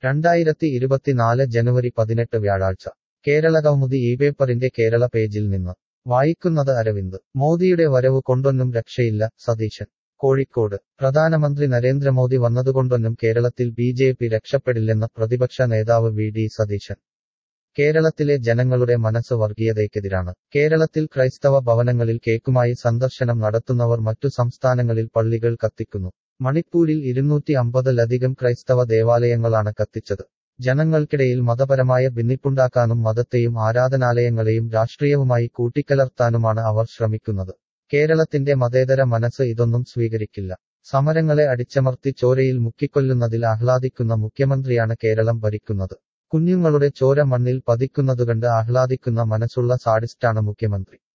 രണ്ടായിരത്തി ഇരുപത്തിനാല് ജനുവരി പതിനെട്ട് വ്യാഴാഴ്ച കേരള കൗമുദി ഈ പേപ്പറിന്റെ കേരള പേജിൽ നിന്ന് വായിക്കുന്നത് അരവിന്ദ് മോദിയുടെ വരവ് കൊണ്ടൊന്നും രക്ഷയില്ല സതീശൻ കോഴിക്കോട് പ്രധാനമന്ത്രി നരേന്ദ്രമോദി വന്നതുകൊണ്ടൊന്നും കേരളത്തിൽ ബി ജെ പി രക്ഷപ്പെടില്ലെന്ന് പ്രതിപക്ഷ നേതാവ് വി ഡി സതീശൻ കേരളത്തിലെ ജനങ്ങളുടെ മനസ്സ് വർഗീയതയ്ക്കെതിരാണ് കേരളത്തിൽ ക്രൈസ്തവ ഭവനങ്ങളിൽ കേക്കുമായി സന്ദർശനം നടത്തുന്നവർ മറ്റു സംസ്ഥാനങ്ങളിൽ പള്ളികൾ കത്തിക്കുന്നു മണിപ്പൂരിൽ ഇരുന്നൂറ്റി അമ്പതിലധികം ക്രൈസ്തവ ദേവാലയങ്ങളാണ് കത്തിച്ചത് ജനങ്ങൾക്കിടയിൽ മതപരമായ ഭിന്നിപ്പുണ്ടാക്കാനും മതത്തെയും ആരാധനാലയങ്ങളെയും രാഷ്ട്രീയവുമായി കൂട്ടിക്കലർത്താനുമാണ് അവർ ശ്രമിക്കുന്നത് കേരളത്തിന്റെ മതേതര മനസ്സ് ഇതൊന്നും സ്വീകരിക്കില്ല സമരങ്ങളെ അടിച്ചമർത്തി ചോരയിൽ മുക്കിക്കൊല്ലുന്നതിൽ ആഹ്ലാദിക്കുന്ന മുഖ്യമന്ത്രിയാണ് കേരളം ഭരിക്കുന്നത് കുഞ്ഞുങ്ങളുടെ ചോര മണ്ണിൽ പതിക്കുന്നതുകണ്ട് ആഹ്ലാദിക്കുന്ന മനസ്സുള്ള സാഡിസ്റ്റാണ് മുഖ്യമന്ത്രി